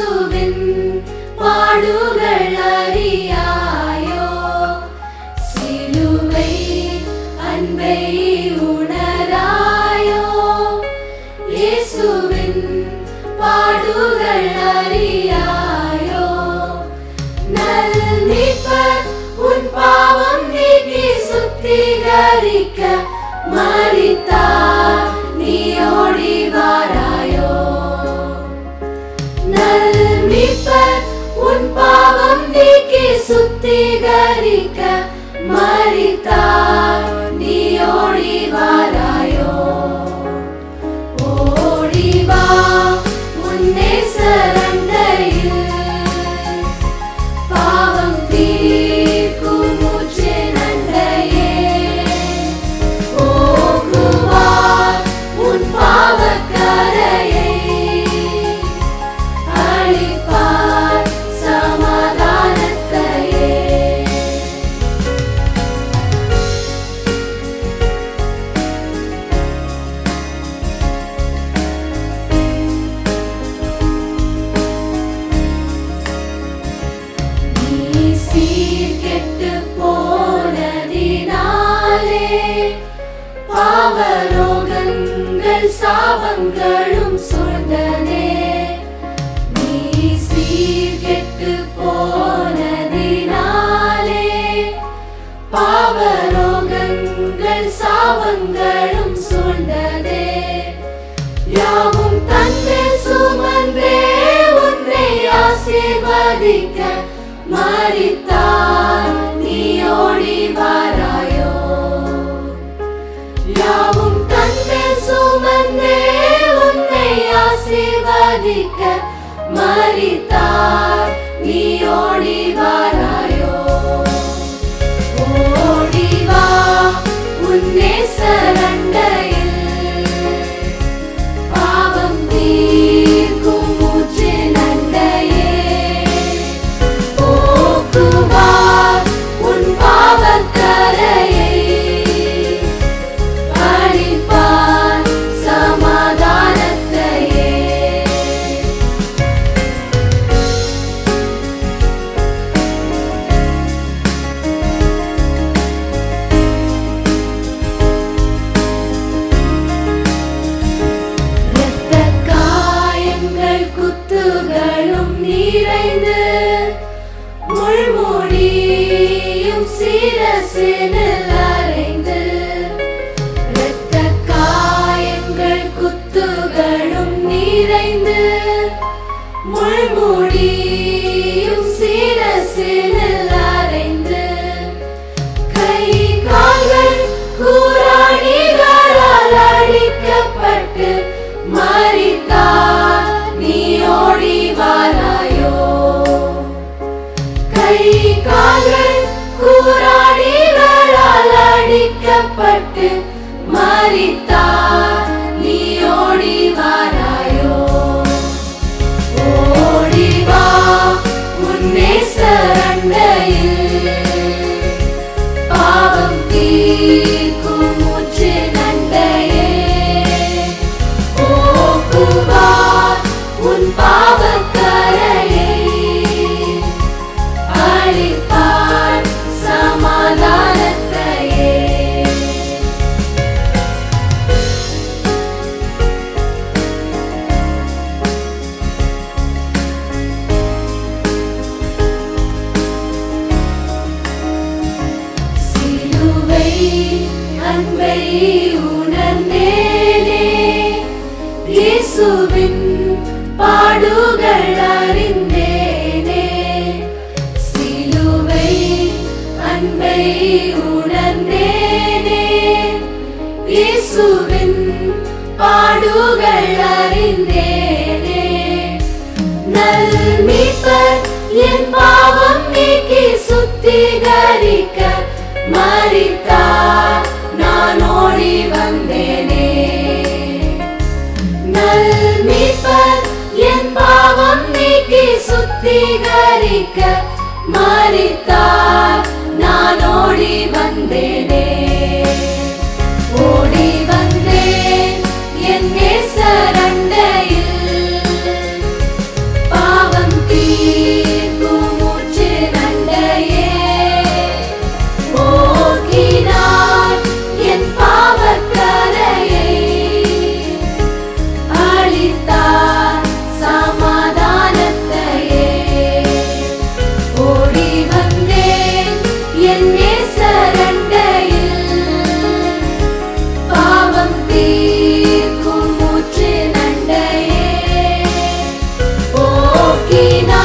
இயேசுவின் பாடுகள் அறியாயோ சிலுவை அன்பை உணராயோ இயேசுவின் பாடுகள் அறியாயோ நல்மீட்பர் உன் பாவம் நீக்கி சுத்திகரிக்க மரித்தார் நீ ஓடி வாராயோ நல்மீட்பர் உன் பாவம் நீக்கி சுத்திகரிக்க மரித்தார் நீ ஓடி வாராயோ ஓடி வா உன்னே சரண்டையில் பாவம் தீர்க்கும் மூச்சு நண்டையே போக்குவார் உன் பாவக்கரையை அழிப்பார் சமாதானத்தையே நீ சீர்கெட்டு போனதினாலே பாவரோகங்கள் சாபங்களும் சூழ்ந்ததே நீ சீர்கெட்டு போனதினாலே பாவரோகங்கள் சாபங்களும் சூழ்ந்ததே யாவும் தன்னை சுமந்தே உன்னை ஆசீர்வதிக்க மரித்தார் நீ ஓடி வாராயோ யாவும் தன்னை சுமந்தே உன்னை ஆசீர்வதிக்க மரித்தார் நீ ஓடி வாராயோ ஓடி வா உன்னே சரண்டையில் பாவம் தீர்க்கும் மூச்சு நண்டையே போக்குவார் உன் பாவக்கரையை அழிப்பார் சமாதானத்தையே இரத்த காயங்கள் குத்துகளும் நிறைந்து முள்மூடியும் சிரசினில் அறைந்து இரத்த காயங்கள் குத்துகளும் நிறைந்து முள்மூடியும் சிரசினில் அறைந்து கை கால்கள் கூராணிகளால் அழிக்கப்பட்டு மரித்தார் நீ ஓடி வாராயோ கை கால்கள் கூராணிகளால் அடிக்கப்பட்டு மரித்தார் நீ ஓடி வாராயோ ஓடி வா உன்னே சரண்டையில் பாவம் தீர்க்கும் மூச்சு நண்டையே போக்குவார் உன் பாவக்கரையை அழிப்பார் சமாதானத்தையே சிலுவை அன்பை உணர்ந்தேனே இயேசுவின் பாடுகள் அறிந்தேனே சிலுவை அன்பை உணர்ந்தேனே இயேசுவின் பாடுகள் அறிந்தேனே நல்மீட்பர் என் பாவம் நீக்கி சுத்திகரிக்க மரித்தார் நான் ஓடி வந்தேனே நல்மீட்பர் என் பாவம் நீக்கி சுத்திகரிக்க மரித்தார் நான் ஓடி வந்தேனே ஓடி வந்தேன் என் நேசரண்டையில் பாவ நீக்கினார்